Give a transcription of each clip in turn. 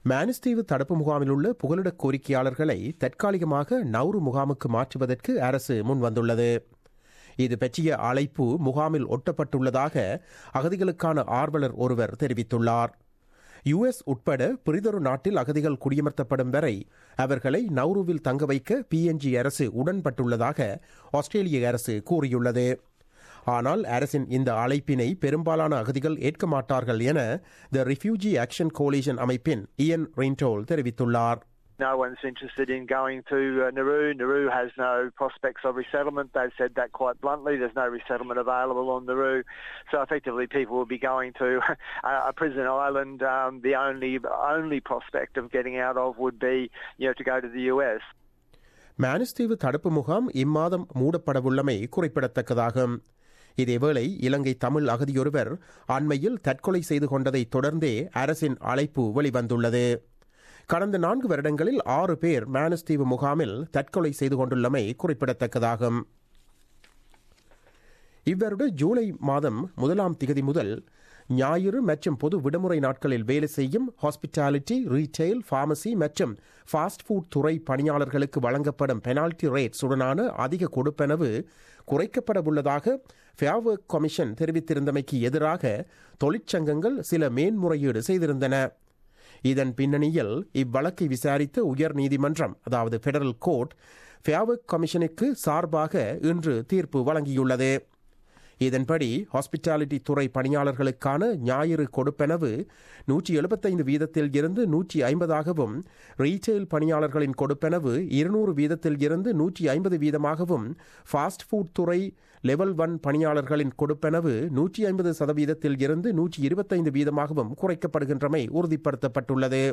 மானிஸ்தீவு தடுப்பு முகாமில் உள்ள புகலிட கோரிக்கையாளர்களை தற்காலிகமாக நவுரு முகாமுக்கு மாற்றுவதற்கு அரசு முன்வந்துள்ளது இது பற்றிய அழைப்பு முகாமில் ஒட்டப்பட்டுள்ளதாக அகதிகளுக்கான ஆர்வலர் ஒருவர் தெரிவித்துள்ளார் யுஎஸ் உட்பட பிரிதொரு நாட்டில் அகதிகள் குடியமர்த்தப்படும் வரை அவர்களை நௌருவில் தங்க வைக்க பிஎன்ஜி அரசு உடன்பட்டுள்ளதாக ஆஸ்திரேலிய அரசு கூறியுள்ளது ஆனால் அரசின் இந்த அழைப்பினை பெரும்பாலான அகதிகள் ஏற்க மாட்டார்கள் என த ரிஃப்யூஜி ஆக்ஷன் கோலிஷன் அமைப்பின் இயன் ரின்டோல் தெரிவித்துள்ளார் No one's interested in going to uh, Nauru. Nauru has no prospects of resettlement. They've said that quite bluntly. There's no resettlement available on Nauru. So effectively people will be going to a prison island. Um, the only only prospect of getting out of would be, you know, to go to the US. மானிஸ்தீவு தடுப்பு முகாம் இம்மாதம் மூடப்படவுள்ளமை குறிப்பிடத்தக்கதாகும் இதேவேளை இலங்கை தமிழ் அகதியொருவர் அண்மையில் தற்கொலை செய்து கொண்டதை தொடர்ந்தே அரசின் அழைப்பு வெளிவந்துள்ளது கடந்த நான்கு வருடங்களில் ஆறு பேர் மானஸ்தீவு முகாமில் தற்கொலை செய்து கொண்டுள்ளமை குறிப்பிடத்தக்கதாகும் இவ்வருட ஜூலை மாதம் முதலாம் திகதி முதல் ஞாயிறு மற்றும் பொது விடுமுறை நாட்களில் வேலை செய்யும் ஹாஸ்பிட்டாலிட்டி ரீட்டெயில் பார்மசி மற்றும் ஃபாஸ்ட் ஃபுட் துறை பணியாளர்களுக்கு வழங்கப்படும் பெனால்டி ரேட்ஸ் உடனான அதிக கொடுப்பனவு குறைக்கப்பட உள்ளதாக ஃபேவர்க் கமிஷன் தெரிவித்திருந்தமைக்கு எதிராக தொழிற்சங்கங்கள் சில மேன்முறையீடு செய்திருந்தன இதன் பின்னணியில் இவ்வழக்கை விசாரித்த உயர் நீதிமன்றம் அதாவது பெடரல் கோர்ட் ஃபேவர்க் கமிஷனுக்கு சார்பாக இன்று தீர்ப்பு வழங்கியுள்ளது இதன்படி ஹாஸ்பிட்டாலிட்டி துறை பணியாளர்களுக்கான ஞாயிறு கொடுப்பனவு நூற்றி எழுபத்தைந்து வீதத்தில் இருந்து நூற்றி ஐம்பதாகவும் ரீட்டெயில் பணியாளர்களின் கொடுப்பனவு இருநூறு வீதத்தில் இருந்து நூற்றி ஐம்பது வீதமாகவும் ஃபாஸ்ட் ஃபுட் துறை லெவல் ஒன் பணியாளர்களின் கொடுப்பனவு நூற்றி ஐம்பது சதவீதத்தில் இருந்து நூற்றி இருபத்தைந்து வீதமாகவும் குறைக்கப்படுகின்றமை உறுதிப்படுத்தப்பட்டுள்ளது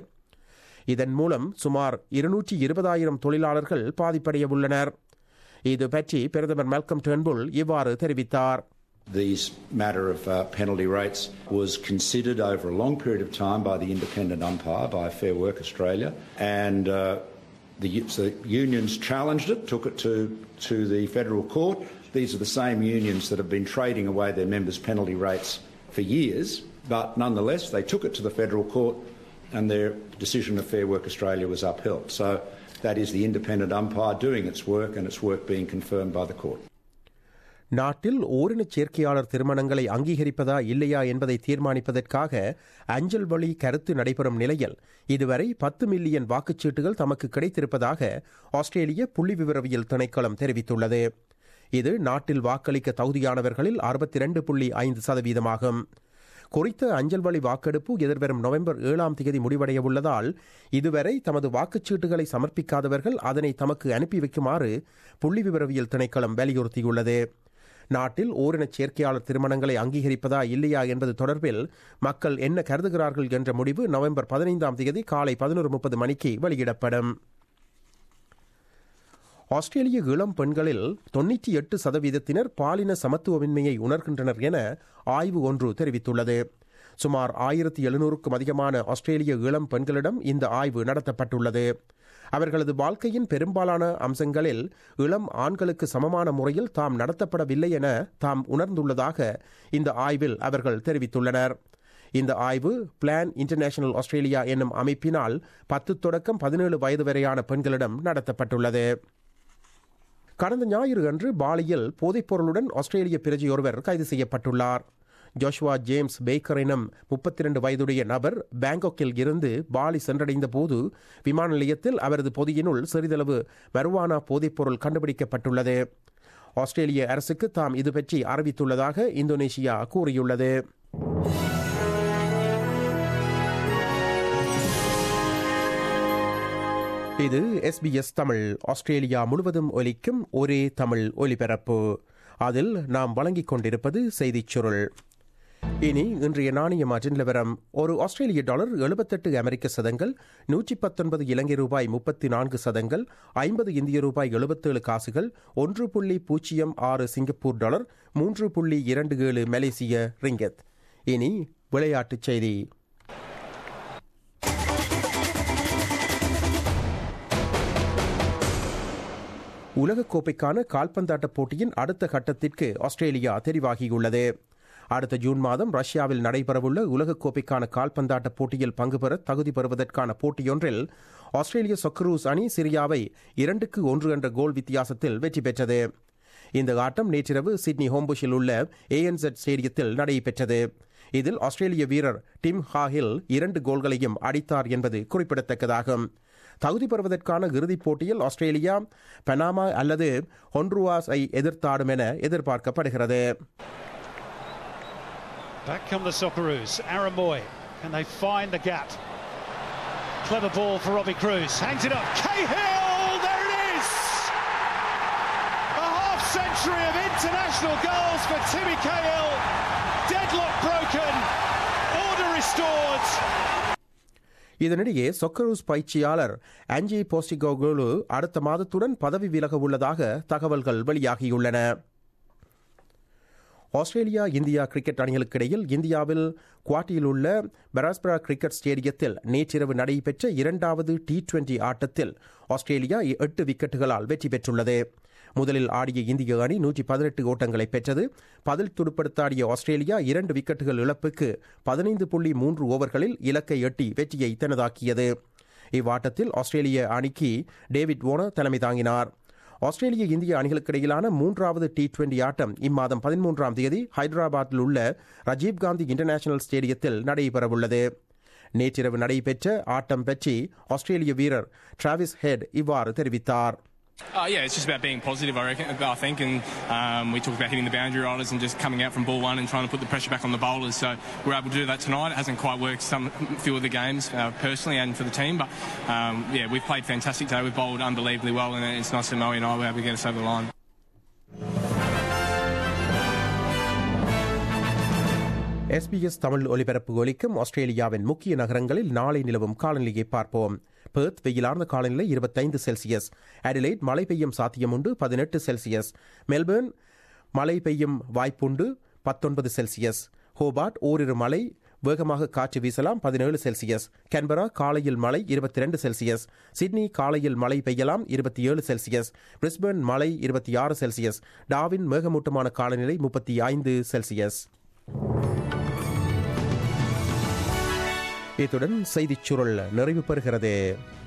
இதன் மூலம் சுமார் இருநூற்றி இருபதாயிரம் தொழிலாளர்கள் பாதிப்படைய உள்ளனர் இது பற்றி பிரதமர் மெல்கம் டெர்ன்புல் இவ்வாறு தெரிவித்தார் These matter of uh, penalty rates was considered over a long period of time by the independent umpire, by Fair Work Australia, and uh, the, so the unions challenged it, took it to, to the federal court. These are the same unions that have been trading away their members' penalty rates for years, but nonetheless, they took it to the federal court and their decision of Fair Work Australia was upheld. So that is the independent umpire doing its work and its work being confirmed by the court. நாட்டில் ஓரினச் சேர்க்கையாளர் திருமணங்களை அங்கீகரிப்பதா இல்லையா என்பதை தீர்மானிப்பதற்காக அஞ்சல் வழி கருத்து நடைபெறும் நிலையில் இதுவரை பத்து மில்லியன் வாக்குச்சீட்டுகள் தமக்கு கிடைத்திருப்பதாக ஆஸ்திரேலிய புள்ளி விவரவியல் திணைக்களம் தெரிவித்துள்ளது இது நாட்டில் வாக்களிக்க தகுதியானவர்களில் அறுபத்தி இரண்டு புள்ளி ஐந்து சதவீதமாகும் குறித்த அஞ்சல் வழி வாக்கெடுப்பு எதிர்வரும் நவம்பர் ஏழாம் தேதி முடிவடைய உள்ளதால் இதுவரை தமது வாக்குச்சீட்டுகளை சமர்ப்பிக்காதவர்கள் அதனை தமக்கு அனுப்பி வைக்குமாறு புள்ளி விவரவியல் திணைக்களம் வலியுறுத்தியுள்ளது நாட்டில் ஓரினச் சேர்க்கையாளர் திருமணங்களை அங்கீகரிப்பதா இல்லையா என்பது தொடர்பில் மக்கள் என்ன கருதுகிறார்கள் என்ற முடிவு நவம்பர் பதினைந்தாம் தேதி காலை பதினோரு முப்பது மணிக்கு வெளியிடப்படும் ஆஸ்திரேலிய இளம் பெண்களில் தொன்னூற்றி எட்டு சதவீதத்தினர் பாலின சமத்துவமின்மையை உணர்கின்றனர் என ஆய்வு ஒன்று தெரிவித்துள்ளது சுமார் ஆயிரத்தி எழுநூறுக்கும் அதிகமான ஆஸ்திரேலிய இளம் பெண்களிடம் இந்த ஆய்வு நடத்தப்பட்டுள்ளது அவர்களது வாழ்க்கையின் பெரும்பாலான அம்சங்களில் இளம் ஆண்களுக்கு சமமான முறையில் தாம் நடத்தப்படவில்லை என தாம் உணர்ந்துள்ளதாக இந்த ஆய்வில் அவர்கள் தெரிவித்துள்ளனர் இந்த ஆய்வு பிளான் இன்டர்நேஷனல் ஆஸ்திரேலியா என்னும் அமைப்பினால் பத்து தொடக்கம் பதினேழு வயது வரையான பெண்களிடம் நடத்தப்பட்டுள்ளது கடந்த ஞாயிறு அன்று பாலியில் போதைப்பொருளுடன் ஆஸ்திரேலிய பிரஜையொருவர் கைது செய்யப்பட்டுள்ளார் ஜோஷுவா ஜேம்ஸ் பேக்கர் எனும் முப்பத்தி இரண்டு வயதுடைய நபர் பாங்காக்கில் இருந்து பாலி சென்றடைந்த போது விமான நிலையத்தில் அவரது பொதியினுள் சிறிதளவு மருவானா போதைப்பொருள் கண்டுபிடிக்கப்பட்டுள்ளது ஆஸ்திரேலிய அரசுக்கு தாம் இது பற்றி அறிவித்துள்ளதாக இந்தோனேஷியா கூறியுள்ளது இது எஸ்பிஎஸ் தமிழ் ஆஸ்திரேலியா முழுவதும் ஒலிக்கும் ஒரே தமிழ் ஒலிபரப்பு அதில் நாம் வழங்கிக் கொண்டிருப்பது செய்திச் சுருள் இனி இன்றைய நாணய மாற்று நிலவரம் ஒரு ஆஸ்திரேலிய டாலர் எழுபத்தெட்டு அமெரிக்க சதங்கள் நூற்றி பத்தொன்பது இலங்கை ரூபாய் முப்பத்தி நான்கு சதங்கள் ஐம்பது இந்திய ரூபாய் எழுபத்தேழு காசுகள் ஒன்று புள்ளி பூஜ்ஜியம் ஆறு சிங்கப்பூர் டாலர் மூன்று புள்ளி இரண்டு ஏழு மலேசிய ரிங்கத் இனி விளையாட்டுச் செய்தி உலகக்கோப்பைக்கான கால்பந்தாட்ட போட்டியின் அடுத்த கட்டத்திற்கு ஆஸ்திரேலியா தெரிவாகியுள்ளது அடுத்த ஜூன் மாதம் ரஷ்யாவில் நடைபெறவுள்ள உலகக்கோப்பைக்கான கால்பந்தாட்ட போட்டியில் பங்கு பெற தகுதி பெறுவதற்கான போட்டியொன்றில் ஆஸ்திரேலிய சொக்கரூஸ் அணி சிரியாவை இரண்டுக்கு ஒன்று என்ற கோல் வித்தியாசத்தில் வெற்றி பெற்றது இந்த ஆட்டம் நேற்றிரவு சிட்னி ஹோம்புஷில் உள்ள ஏஎன்செட் ஸ்டேடியத்தில் நடைபெற்றது இதில் ஆஸ்திரேலிய வீரர் டிம் ஹாஹில் இரண்டு கோல்களையும் அடித்தார் என்பது குறிப்பிடத்தக்கதாகும் தகுதி பெறுவதற்கான இறுதிப் போட்டியில் ஆஸ்திரேலியா பனாமா அல்லது ஹொன்ருவாஸை எதிர்த்தாடும் என எதிர்பார்க்கப்படுகிறது Back come the Socceroos. Aaron Moy. Can they find the gap? Clever ball for Robbie Cruz. Hangs it up. Cahill! There it is! A half century of international goals for Timmy Cahill. Deadlock broken. Order restored. இதனிடையே சொக்கரூஸ் பயிற்சியாளர் ஆஞ்சி போஸ்டிகோகுலு அடுத்த மாதத்துடன் பதவி விலக உள்ளதாக தகவல்கள் வெளியாகியுள்ளன Australia India cricket அணிகளுக்கு இடையில் இந்தியாவில் குவாட்டியில் உள்ள பெராஸ்பரா கிரிக்கெட் ஸ்டேடியத்தில் நேற்றிரவு நடைபெற்ற இரண்டாவது டி டுவெண்டி ஆட்டத்தில் ஆஸ்திரேலியா எட்டு விக்கெட்டுகளால் வெற்றி பெற்றுள்ளது முதலில் ஆடிய இந்திய அணி நூற்றி பதினெட்டு ஓட்டங்களை பெற்றது பதில் துடுப்படுத்தாடிய ஆஸ்திரேலியா இரண்டு விக்கெட்டுகள் இழப்புக்கு பதினைந்து புள்ளி மூன்று ஓவர்களில் இலக்கை எட்டி வெற்றியை தனதாக்கியது இவ்வாட்டத்தில் ஆஸ்திரேலிய அணிக்கு டேவிட் ஓனர் தலைமை தாங்கினார் ஆஸ்திரேலிய இந்திய அணிகளுக்கு இடையிலான மூன்றாவது டி டுவெண்டி ஆட்டம் இம்மாதம் பதிமூன்றாம் தேதி ஹைதராபாத்தில் உள்ள ராஜீவ்காந்தி இன்டர்நேஷனல் ஸ்டேடியத்தில் நடைபெறவுள்ளது நேற்றிரவு நடைபெற்ற ஆட்டம் பற்றி ஆஸ்திரேலிய வீரர் டிராவிஸ் ஹெட் இவ்வாறு தெரிவித்தார் Uh, yeah, it's just about being positive, I reckon. I think, and um, we talked about hitting the boundary riders and just coming out from ball one and trying to put the pressure back on the bowlers. So we're able to do that tonight. It hasn't quite worked some few of the games uh, personally and for the team, but um, yeah, we've played fantastic today. We've bowled unbelievably well, and it's nice that Moe and I were able to get us over the line. SBS Tamil ஒலிபரப்பு ஒலிக்கும் ஆஸ்திரேலியாவின் முக்கிய நகரங்களில் நாளை நிலவும் காலநிலையை பார்ப்போம் Perth வெயிலார்ந்த காலநிலை இருபத்தைந்து செல்சியஸ் அடிலைட் மழை பெய்யும் சாத்தியமுண்டு பதினெட்டு செல்சியஸ் மெல்பர்ன் மழை பெய்யும் வாய்ப்புண்டு பத்தொன்பது செல்சியஸ் ஹோபார்ட் ஓரிரு மழை வேகமாக காற்று வீசலாம் பதினேழு செல்சியஸ் கேன்பரா காலையில் மழை இருபத்தி ரெண்டு செல்சியஸ் சிட்னி காலையில் மழை பெய்யலாம் இருபத்தி ஏழு செல்சியஸ் பிரிஸ்பர்ன் மழை இருபத்தி ஆறு செல்சியஸ் டாவின் மேகமூட்டமான காலநிலை முப்பத்தி ஐந்து செல்சியஸ் இத்துடன் செய்திச் சுருள் நிறைவு பெறுகிறது